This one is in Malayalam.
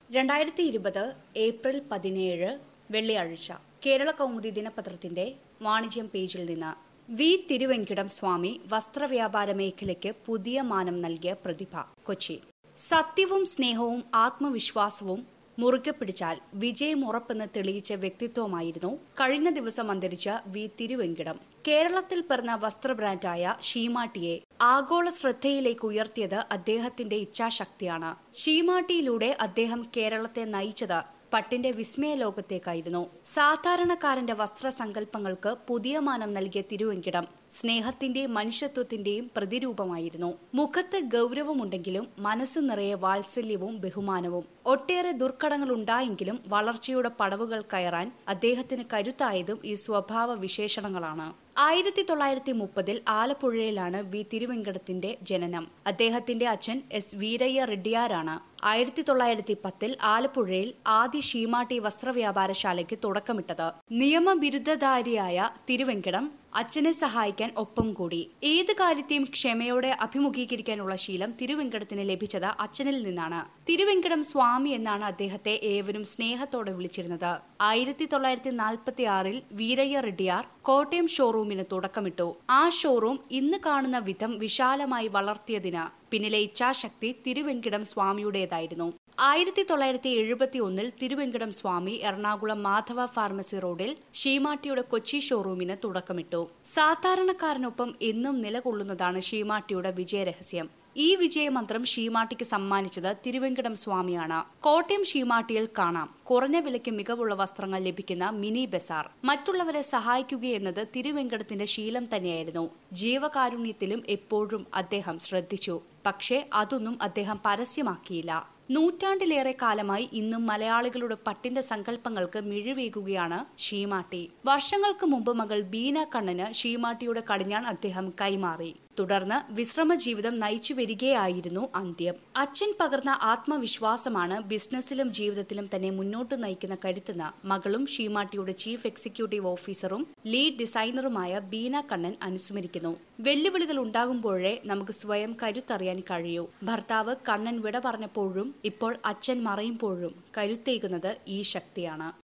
രണ്ടായിരത്തി ഇരുപത് ഏപ്രിൽ പതിനേഴ് വെള്ളിയാഴ്ച കേരള കൗമുദി ദിനപത്രത്തിന്റെ വാണിജ്യം പേജിൽ നിന്ന് വി തിരുവെങ്കിടം സ്വാമി വസ്ത്രവ്യാപാര മേഖലയ്ക്ക് പുതിയ മാനം നൽകിയ പ്രതിഭ കൊച്ചി സത്യവും സ്നേഹവും ആത്മവിശ്വാസവും മുറുകെ പിടിച്ചാൽ വിജയം ഉറപ്പെന്ന് തെളിയിച്ച വ്യക്തിത്വമായിരുന്നു കഴിഞ്ഞ ദിവസം അന്തരിച്ച വി തിരുവെങ്കിടം കേരളത്തിൽ പിറന്ന വസ്ത്ര ബ്രാൻഡായ ഷീമാട്ടിയെ ആഗോള ശ്രദ്ധയിലേക്ക് ഉയർത്തിയത് അദ്ദേഹത്തിന്റെ ഇച്ഛാശക്തിയാണ് ഷീമാട്ടിയിലൂടെ അദ്ദേഹം കേരളത്തെ നയിച്ചത് പട്ടിന്റെ വിസ്മയ ലോകത്തേക്കായിരുന്നു സാധാരണക്കാരന്റെ വസ്ത്രസങ്കല്പങ്ങൾക്ക് പുതിയ മാനം നൽകിയ തിരുവെങ്കിടം സ്നേഹത്തിന്റെയും മനുഷ്യത്വത്തിന്റെയും പ്രതിരൂപമായിരുന്നു മുഖത്ത് ഗൗരവമുണ്ടെങ്കിലും മനസ്സ് നിറയെ വാത്സല്യവും ബഹുമാനവും ഒട്ടേറെ ദുർഘടങ്ങൾ ഉണ്ടായെങ്കിലും വളർച്ചയുടെ പടവുകൾ കയറാൻ അദ്ദേഹത്തിന് കരുത്തായതും ഈ സ്വഭാവ വിശേഷണങ്ങളാണ് ആയിരത്തി തൊള്ളായിരത്തി മുപ്പതിൽ ആലപ്പുഴയിലാണ് വി തിരുവെങ്കടത്തിന്റെ ജനനം അദ്ദേഹത്തിന്റെ അച്ഛൻ എസ് വീരയ്യ റെഡ്ഡിയാരാണ് ആയിരത്തി തൊള്ളായിരത്തി പത്തിൽ ആലപ്പുഴയിൽ ആദ്യ ഷീമാട്ടി വസ്ത്രവ്യാപാരശാലയ്ക്ക് തുടക്കമിട്ടത് നിയമബിരുദധാരിയായ തിരുവെങ്കടം അച്ഛനെ സഹായിക്കാൻ ഒപ്പം കൂടി ഏത് കാര്യത്തെയും ക്ഷമയോടെ അഭിമുഖീകരിക്കാനുള്ള ശീലം തിരുവെങ്കടത്തിന് ലഭിച്ചത് അച്ഛനിൽ നിന്നാണ് തിരുവെങ്കടം സ്വാമി എന്നാണ് അദ്ദേഹത്തെ ഏവരും സ്നേഹത്തോടെ വിളിച്ചിരുന്നത് ആയിരത്തി തൊള്ളായിരത്തി നാൽപ്പത്തി ആറിൽ വീരയ്യ റെഡ്ഡിയാർ കോട്ടയം ഷോറൂമിന് തുടക്കമിട്ടു ആ ഷോറൂം ഇന്ന് കാണുന്ന വിധം വിശാലമായി വളർത്തിയതിന് പിന്നിലെ ഇച്ഛാശക്തി തിരുവെങ്കിടം സ്വാമിയുടേതായിരുന്നു ആയിരത്തി തൊള്ളായിരത്തി എഴുപത്തി ഒന്നിൽ തിരുവെങ്കടം സ്വാമി എറണാകുളം മാധവ ഫാർമസി റോഡിൽ ഷീമാട്ടിയുടെ കൊച്ചി ഷോറൂമിന് തുടക്കമിട്ടു സാധാരണക്കാരനൊപ്പം എന്നും നിലകൊള്ളുന്നതാണ് ഷീമാട്ടിയുടെ വിജയരഹസ്യം ഈ വിജയമന്ത്രം ഷീമാട്ടിക്ക് സമ്മാനിച്ചത് തിരുവെങ്കടം സ്വാമിയാണ് കോട്ടയം ഷീമാട്ടിയിൽ കാണാം കുറഞ്ഞ വിലയ്ക്ക് മികവുള്ള വസ്ത്രങ്ങൾ ലഭിക്കുന്ന മിനി ബസാർ മറ്റുള്ളവരെ സഹായിക്കുകയെന്നത് തിരുവെങ്കടത്തിന്റെ ശീലം തന്നെയായിരുന്നു ജീവകാരുണ്യത്തിലും എപ്പോഴും അദ്ദേഹം ശ്രദ്ധിച്ചു പക്ഷേ അതൊന്നും അദ്ദേഹം പരസ്യമാക്കിയില്ല നൂറ്റാണ്ടിലേറെ കാലമായി ഇന്നും മലയാളികളുടെ പട്ടിന്റെ സങ്കല്പങ്ങൾക്ക് മിഴിവേകുകയാണ് ഷീമാട്ടി വർഷങ്ങൾക്ക് മുമ്പ് മകൾ ബീന കണ്ണന് ഷീമാട്ടിയുടെ കടിഞ്ഞാൺ അദ്ദേഹം കൈമാറി തുടർന്ന് വിശ്രമ ജീവിതം നയിച്ചു വരികയായിരുന്നു അന്ത്യം അച്ഛൻ പകർന്ന ആത്മവിശ്വാസമാണ് ബിസിനസ്സിലും ജീവിതത്തിലും തന്നെ മുന്നോട്ട് നയിക്കുന്ന കരുത്തെന്ന് മകളും ഷീമാട്ടിയുടെ ചീഫ് എക്സിക്യൂട്ടീവ് ഓഫീസറും ലീഡ് ഡിസൈനറുമായ ബീന കണ്ണൻ അനുസ്മരിക്കുന്നു വെല്ലുവിളികൾ ഉണ്ടാകുമ്പോഴേ നമുക്ക് സ്വയം കരുത്തറിയാൻ കഴിയൂ ഭർത്താവ് കണ്ണൻ വിട പറഞ്ഞപ്പോഴും ഇപ്പോൾ അച്ഛൻ മറയുമ്പോഴും കരുത്തേകുന്നത് ഈ ശക്തിയാണ്